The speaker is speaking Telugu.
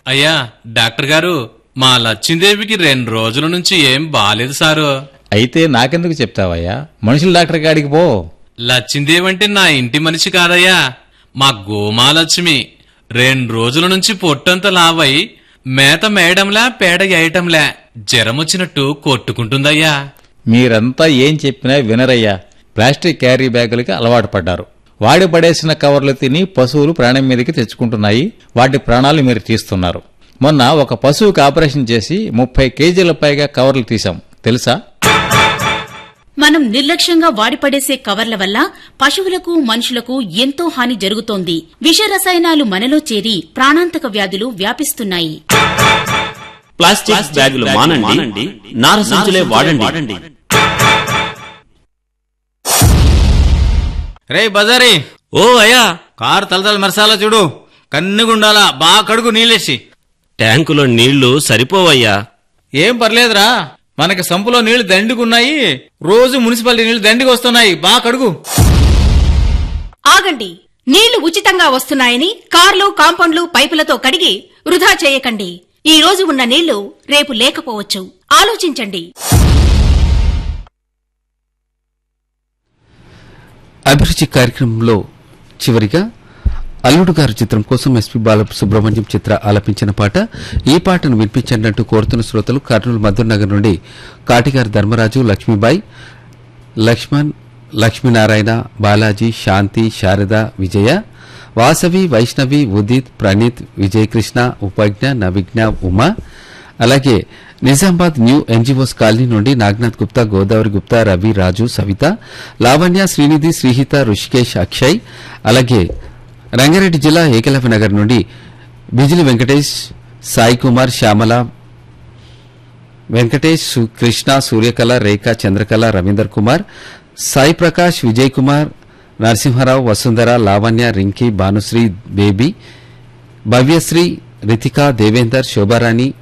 అయ్యా డాక్టర్ గారు మా లచ్చిందేవికి రెండు రోజుల నుంచి ఏం బాలేదు సారు అయితే నాకెందుకు చెప్తావయ్యా మనుషుల డాక్టర్ కాడికి పో లచ్చిందేవి అంటే నా ఇంటి మనిషి కాదయ్యా మా గోమాలక్ష్మి రెండు రోజుల నుంచి పొట్టంత లావై మేత మేయడంలా పేడ వేయటంలా జ్వరం వచ్చినట్టు కొట్టుకుంటుందయ్యా మీరంతా ఏం చెప్పినా వినరయ్యా ప్లాస్టిక్ క్యారీ బ్యాగులకి అలవాటు పడ్డారు వాడి పడేసిన కవర్లు తిని పశువులు ప్రాణం మీదకి తెచ్చుకుంటున్నాయి వాటి ప్రాణాలు మీరు తీస్తున్నారు మొన్న ఒక పశువుకి ఆపరేషన్ చేసి ముప్పై కేజీల పైగా కవర్లు తీశాం తెలుసా మనం నిర్లక్ష్యంగా వాడిపడేసే కవర్ల వల్ల పశువులకు మనుషులకు ఎంతో హాని జరుగుతోంది విష రసాయనాలు మనలో చేరి ప్రాణాంతక వ్యాధులు వ్యాపిస్తున్నాయి ప్లాస్టిక్ బ్యాగులు మానండి నార సంచులే వాడండి రే బజారీ ఓ అయ్యా కారు తలతల మరసాలా చూడు కన్నుగుండాలా బాగా కడుగు నీళ్ళేసి ట్యాంకులో నీళ్లు సరిపోవయ్యా ఏం పర్లేదురా మనకి సంపులో నీళ్లు దండిగున్నాయి రోజు మున్సిపాలిటీ నీళ్లు దండికి వస్తున్నాయి బాగా కడుగు ఆగండి నీళ్లు ఉచితంగా వస్తున్నాయని కార్లు కాంపౌండ్లు పైపులతో కడిగి వృధా చేయకండి ఈ రోజు ఉన్న నీళ్లు రేపు లేకపోవచ్చు ఆలోచించండి అభిరుచి కార్యక్రమంలో చివరిగా అల్లుడు గారు చిత్రం కోసం ఎస్పి బాల సుబ్రహ్మణ్యం చిత్ర ఆలపించిన పాట ఈ పాటను వినిపించండి కోరుతున్న శ్రోతలు కర్నూలు మధుర్ నగర్ నుండి కాటిగారి ధర్మరాజు లక్ష్మీబాయి లక్ష్మణ్ లక్ష్మీనారాయణ బాలాజీ శాంతి శారద విజయ వాసవి వైష్ణవి ఉదిత్ ప్రణీత్ విజయకృష్ణ ఉపజ్ఞ నవిజ్ఞ ఉమా అలాగే నిజామాబాద్ న్యూ ఎన్జిఓస్ కాలనీ నుండి నాగనాథ్ గుప్తా గోదావరి గుప్తా రవి రాజు సవిత లావణ్య శ్రీనిధి శ్రీహిత రుషికేష్ అక్షయ్ అలాగే రంగారెడ్డి జిల్లా ఏకలవ్య నగర్ నుండి బిజిలి వెంకటేష్ సాయి కుమార్ శ్యామల వెంకటేష్ సు- కృష్ణ సూర్యకళ రేఖ చంద్రకళ రవీందర్ కుమార్ సాయి ప్రకాష్ విజయ్ కుమార్ నరసింహారావు వసుంధర లావణ్య రింకీ భానుశ్రీ బేబీ భవ్యశ్రీ రితిక దేవేందర్ శోభారాణి